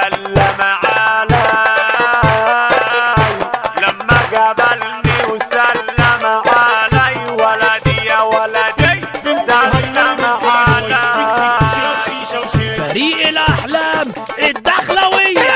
سلم علي لما قابلني وسلم علي ولدي يا ولدي سلم علي فريق الاحلام الدخلويه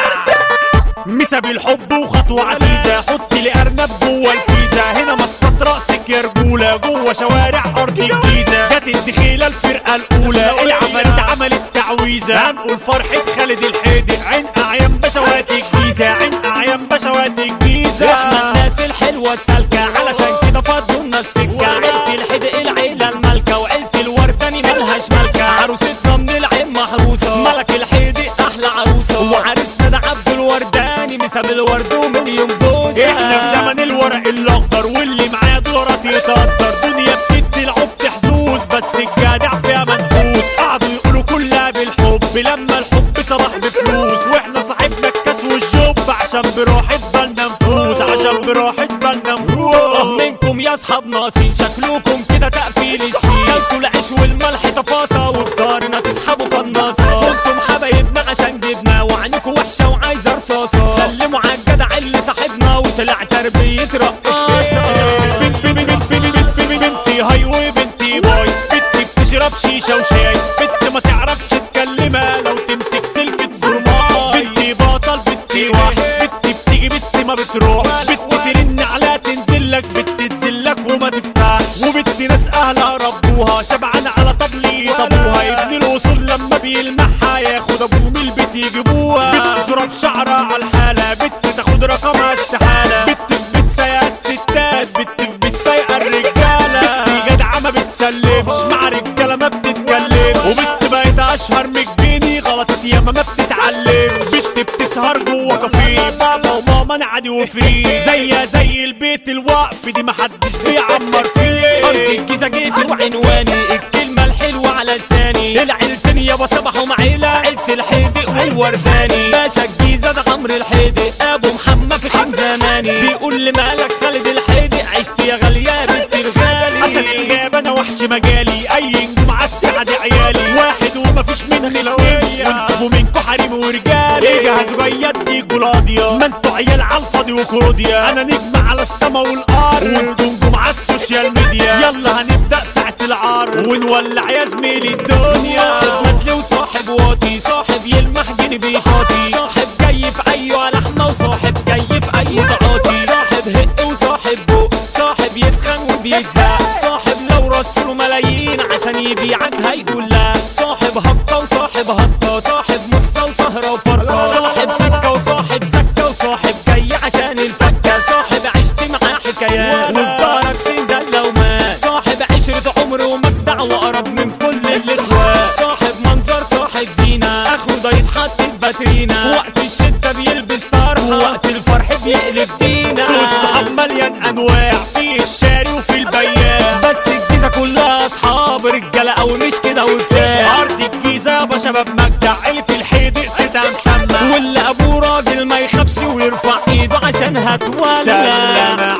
مسا بالحب وخطوة عزيزة حط لي أرنب جوه الفيزا هنا مسقط رأسك يا رجولة جوه شوارع أرض الجيزة جت الدخيلة الفرقة الأولى العفاريت عملت تعويذة هنقول فرحة خالد الحيدر عين أعيان بشوات الجيزة عين أعيان بشوات الجيزة احنا الناس الحلوه السالكه علشان كده فضوا لنا السكه عيلة الحدق العيله المالكه وعيلة الورداني ملهاش مالكه عروستنا من العين محروسه ملك الحدق احلى عروسه وعريسنا ده عبد الورداني مساب الورد ومليون بوسه احنا في زمن الورق الاخضر واللي معاه دولارات يتقدر دنيا بتدي العبد حظوظ بس الجدع فيها منحوس قعدوا يقولوا كلها بالحب لما الحب صباح بفلوس واحنا صاحبنا الكاس والجب عشان براحة بالنا نفوز عشان براحة بالنا اه نفوز منكم يا اصحاب ناصين شكلكم كده تقفيل السين كلتوا العيش والملح تفاصة وفطارنا تسحبوا قناصة انتم حبايبنا عشان جبنا وعينكوا وحشة وعايزة رصاصة سلموا على الجدع اللي صاحبنا وطلع تربية رقاصة بنت بنت بنت بنت بنت بنتي هاي وبنتي باي بنتي بتشرب شيشة وشاي بنتي ما تعرفش تكلمها لو تمسك سلك تزور ماي بنتي بطل بنتي واحد بنتي بتيجي بنتي ما بتروح بنتي ترن عليها تنزلك بنتي تنزلك وما تفتحش وبنتي ناس اهلها ربوها شبعان على طبلية ابوها ابن الوصول لما بيلمحها ياخد ابوه من البيت يجيبوها بنت صورة بشعرها على الحالة بنت تاخد رقمها استحالة بنت في بيت سايقة الستات بنت في بيت سايقة الرجالة بنت جدعة ما بتسلمش مع رجالة ما بتتكلمش وبنت بقت اشهر من الجني غلطت ياما ما بتتعلم بنت بتسهر جوه كافيه بابا وماما انا عادي وفري زيها زي البيت الوقف دي محدش بيعمر فيه ارض الجيزة جيتي وعنواني الكلمة الحلوة على لساني العيلتين يابا صبحوا معيلة عيلة الحيدق والورداني باشا الجيزة ده عمرو الحيدق ابو محمد في خيم زماني بيقول لي مالك خالد الحيدق عشت يا غالية بنت حسن الغالي الغابة انا وحش مجالي اي نجوم عالساعة دي عيالي واحد ومفيش منه اتنين وانتوا منكوا حريم ورجال ايه جهزوا جيات دي جولاديا ما انتوا عيال عالفاضي وكروديا انا نجم على السما والارض وانتوا نجوم على السوشيال ميديا يلا هنبدأ ساعة العرض ونولع يا زميلي الدنيا صاحب ندل وصاحب واطي صاحب يلمح جنبي خاطي صاحب جاي في ايوه لحمه وصاحب جاي في اي تعاطي صاحب هق وصاحب بق صاحب يسخن وبيتزق صاحب لو رسله ملايين عشان يبيعك هيقول لا صاحب هبطه وصاحب هبطه صاحب مصه وسهره وفرقه صاحب سكه وصاحب سكه وصاحب جاي عشان الفكه صاحب عشت معاه حكايات وفي دارك سندله ومات صاحب عشرة عمر ومجدع وقرب من كل الاخوات صاحب منظر صاحب زينة اخره ده يتحط باترينا وقت الشدة بيلبس طرحة وقت الفرح بيقلب دينا سوق الصحاب مليان انواع في الشاري وفي البياع بس الجيزة كلها اصحاب رجالة او مش كده وبتاع ارض الجيزة يابا شباب مجدع عيلة الحيدق سيدها مسمى واللي ابوه راجل ما يخافش ويرفع ايده عشان هتولى سلم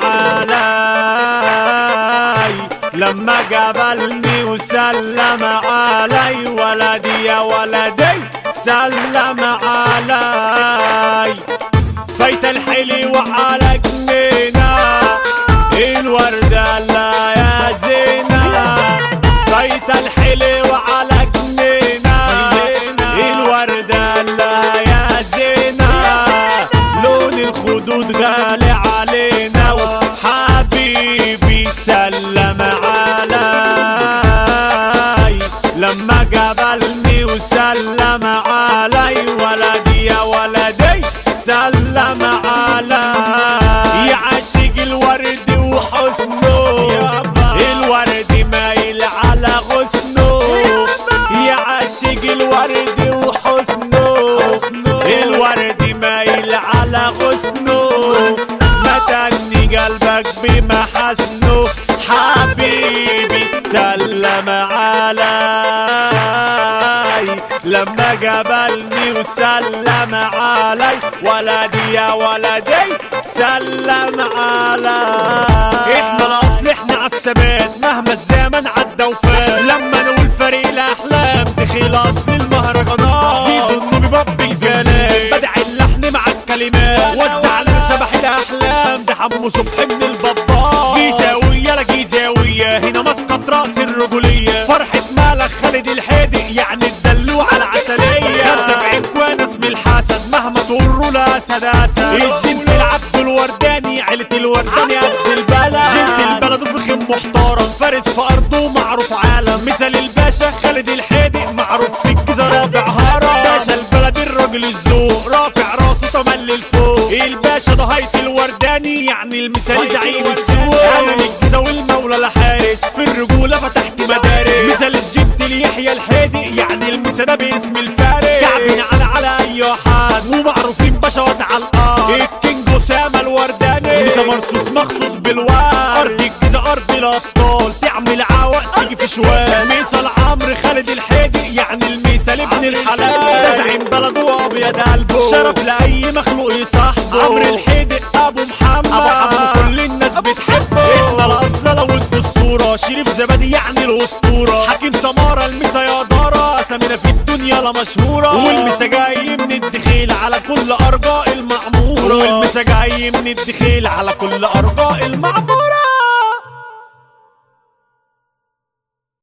علي لما قابلني وسلم علي ولدي يا ولدي سلم علي فايت الحلي وعلى جنينة الوردة لا يا زينة فايت الحلي وعلى جنينة الوردة لا يا زينة لون الخدود غالي علينا وحبيبي سلم علي لما قابلني وسلم علي ولدي يا ولدي سلم علي يا عاشق الورد وحسنه الورد مايل على غصنه يا عاشق الورد وحسنه الورد مايل على غصنه ما تني قلبك بمحاسنه حبيبي سلم علي لما قابلني وسلم علي ولدي يا ولدي سلم علي احنا الاصل احنا عالثبات مهما الزمن عدى وفات لما نقول فريق الاحلام دخيل اصل المهرجانات زيزو النبي باب الكلام بدع الاحلام ده حمو صبحي من البابا جيزاوية لا جيزاوية هنا مسقط راس الرجولية فرحة مالك خالد الحادق يعني الدلوع على عسلية خمسة في عينكوا يا ناس من الحسد مهما تقروا لا سداسة الجنت العبد الورداني عيلة الورداني قد البلد جنت البلد وفخم محترم فارس في ارضه معروف عالم مثال الباشا خالد الحادق معروف في الجيزة رابع هرم باشا البلد الراجل الذوق رافع راسه تملي لفوق الباشا ده هيث الورداني يعني المثالي زعيم السوق انا من الجيزة والمولى لحارس في الرجولة فتحت مدارس مثال الجد ليحيى الحادق يعني المثال ده باسم الفارس كعبين على على اي حد ومعروفين باشا على الارض الكينج اسامه الورداني مثال مرصوص مخصوص بالواد ارض الجيزة ارض الابطال تعمل عوق تيجي في شوال مثال عمرو خالد الحادق يعني المثال ابن الحلال ده زعيم بلده وابيض قلبه شرف لاي مخلوق يصاحبه عمرو الحادق ابو محمد ابو حمو كل الناس بتحبه احنا الاصل لو ادوا الصوره شريف زبادي يعني الاسطوره حكيم سماره المسا يا دارة اسامينا في الدنيا لا مشهوره والمسا جاي من الدخيل على كل ارجاء المعموره والمسا جاي من الدخيل على كل ارجاء المعموره